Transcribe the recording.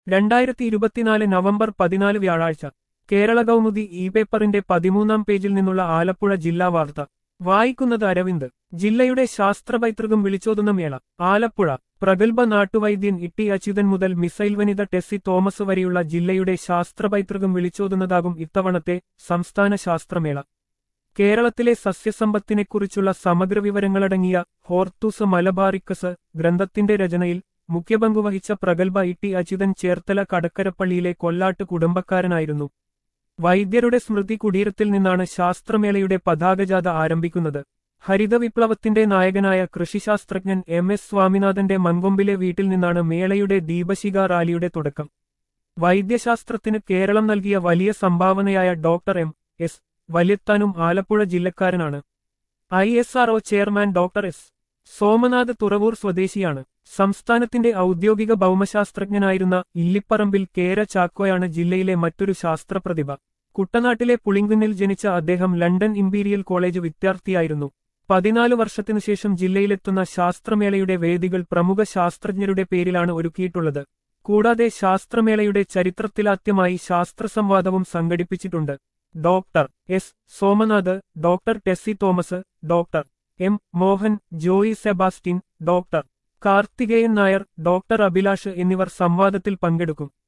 രണ്ടായിരത്തി ഇരുപത്തിനാല് നവംബർ പതിനാല് വ്യാഴാഴ്ച കേരള കൗമുദി ഇ പേപ്പറിന്റെ പതിമൂന്നാം പേജിൽ നിന്നുള്ള ആലപ്പുഴ ജില്ലാ വാർത്ത വായിക്കുന്നത് അരവിന്ദ് ജില്ലയുടെ ശാസ്ത്ര പൈതൃകം വിളിച്ചോതുന്ന മേള ആലപ്പുഴ പ്രഗത്ഭ നാട്ടുവൈദ്യൻ ഇട്ടി അച്യുതൻ മുതൽ മിസൈൽ വനിത ടെസ്സി തോമസ് വരെയുള്ള ജില്ലയുടെ ശാസ്ത്ര പൈതൃകം വിളിച്ചോതുന്നതാകും ഇത്തവണത്തെ സംസ്ഥാന ശാസ്ത്രമേള കേരളത്തിലെ സസ്യസമ്പത്തിനെക്കുറിച്ചുള്ള സമഗ്ര വിവരങ്ങളടങ്ങിയ ഹോർത്തൂസ് മലബാറിക്കസ് ഗ്രന്ഥത്തിന്റെ രചനയിൽ മുഖ്യപങ്കുവഹിച്ച പ്രഗത്ഭ ഇട്ടി അച്യുതൻ ചേർത്തല കടക്കരപ്പള്ളിയിലെ കൊല്ലാട്ട് കുടുംബക്കാരനായിരുന്നു വൈദ്യരുടെ സ്മൃതി കുടീരത്തിൽ നിന്നാണ് ശാസ്ത്രമേളയുടെ പതാകജാഥ ആരംഭിക്കുന്നത് ഹരിത വിപ്ലവത്തിന്റെ നായകനായ കൃഷിശാസ്ത്രജ്ഞൻ എം എസ് സ്വാമിനാഥന്റെ മങ്കൊമ്പിലെ വീട്ടിൽ നിന്നാണ് മേളയുടെ ദീപശിഖ റാലിയുടെ തുടക്കം വൈദ്യശാസ്ത്രത്തിന് കേരളം നൽകിയ വലിയ സംഭാവനയായ ഡോക്ടർ എം എസ് വലിയത്താനും ആലപ്പുഴ ജില്ലക്കാരനാണ് I S RO chairman doctor S Somanath Thuravoor സ്വദേശിയാണ് സംസ്ഥാനത്തിന്റെ ഔദ്യോഗിക ഭൗമശാസ്ത്രജ്ഞനായിരുന്ന ഇല്ലിപ്പറമ്പിൽ കേര ചാക്കോയാണ് ജില്ലയിലെ മറ്റൊരു ശാസ്ത്രപ്രതിഭ കുട്ടനാട്ടിലെ പുളിങ്കുന്നിൽ ജനിച്ച അദ്ദേഹം ലണ്ടൻ ഇംപീരിയൽ കോളേജ് വിദ്യാർത്ഥിയായിരുന്നു പതിനാല് വർഷത്തിനുശേഷം ജില്ലയിലെത്തുന്ന ശാസ്ത്രമേളയുടെ വേദികൾ പ്രമുഖ ശാസ്ത്രജ്ഞരുടെ പേരിലാണ് ഒരുക്കിയിട്ടുള്ളത് കൂടാതെ ശാസ്ത്രമേളയുടെ ചരിത്രത്തിലാദ്യമായി ശാസ്ത്രസംവാദവും സംഘടിപ്പിച്ചിട്ടുണ്ട് doctor S Somanath doctor Tessy Thomas doctor M Mohan Joy Sebastian doctor Karthikeyan Nair doctor Abhilash എന്നിവർ സംവാദത്തിൽ പങ്കെടുക്കും